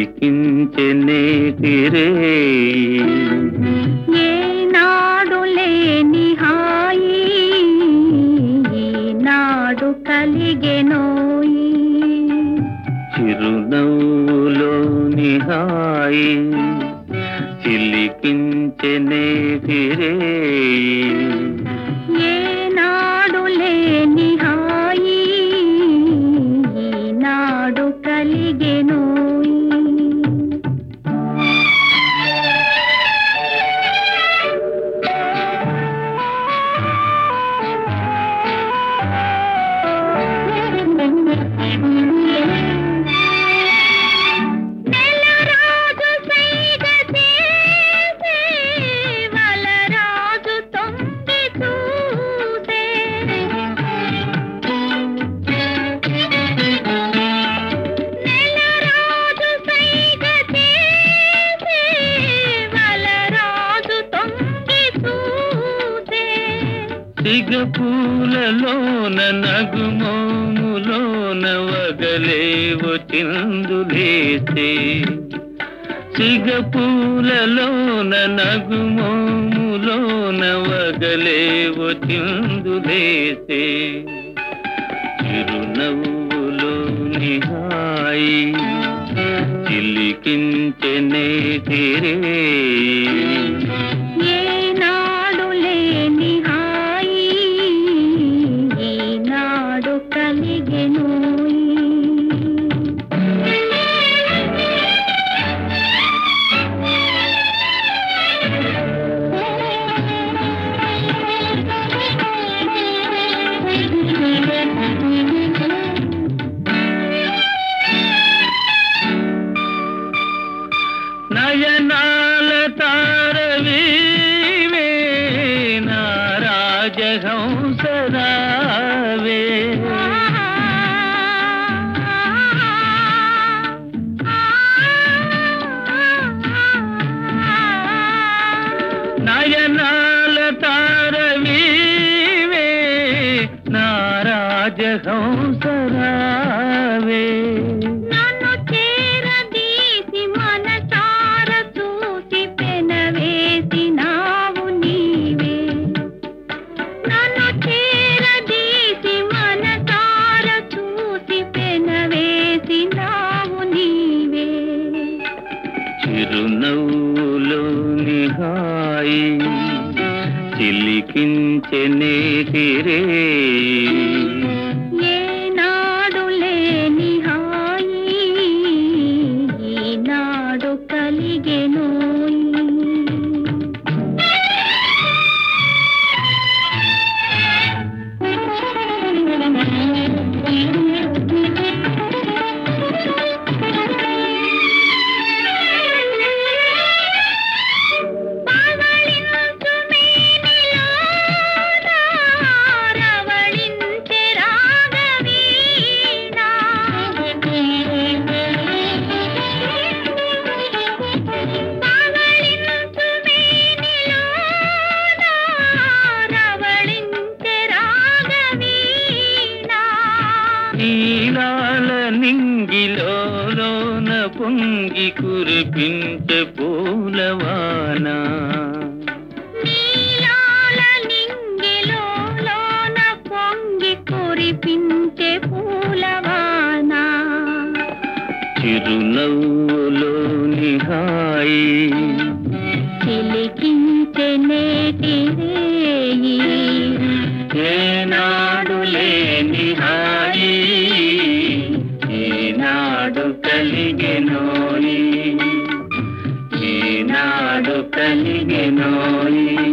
చిలికించెనే తిరే ఏనాడు లేని హాయి ఈనాడు కలిగెనోయి చిరునవ్వులోని హాయి చిలికించెనే తిరే ఏనాడు లేని హాయి ఈనాడు కలిగెనోయి నెలరాజు సైగ చేసే వలరాజు తొంగి చూసే నెలరాజు సైగ చేసే వలరాజు తొంగి చూసే సిగపూలలోన నగుమోములోన వగలేవు చిందులేసే సిగపూలలోన నగుమోములోన వగలేవు చిందులేసే చిరునవ్వులోని హాయి చిలికించెనే తిరే ఏనాడు లేని హాయి ఈనాడు కలిగెనోయి నయనాల తారవీవే నా రాజహంసరావే నయనాల తారవీవే నా రాజహంసరావే నన్ను చేరదీసి మనసార చూసి పెనవేసినావు నీవే నన్ను చేరదీసి మనసార చూసి పెనవేసినావు నీవే చిరునవ్వులోని హాయి చిలికించెనే తిరే ఏనాడు లేని హాయి ఈనాడు కలిగెనోయి పవళించు మేనిలోన రవళించె రాగవీణ. పవళించు మేనిలోన రవళించె రాగవీణ. నీలాల నింగిలోన పొంగి కురిపించే పూలవానా నీలాల నింగిలోన పొంగి కురిపించే పూలవాన చిరునవ్వులోని హాయి చిలికించే నేటి రేయి ఏనాడు లేని హాయి ఈనాడు కలిగెనోయి ఈనాడు కలిగెనోయి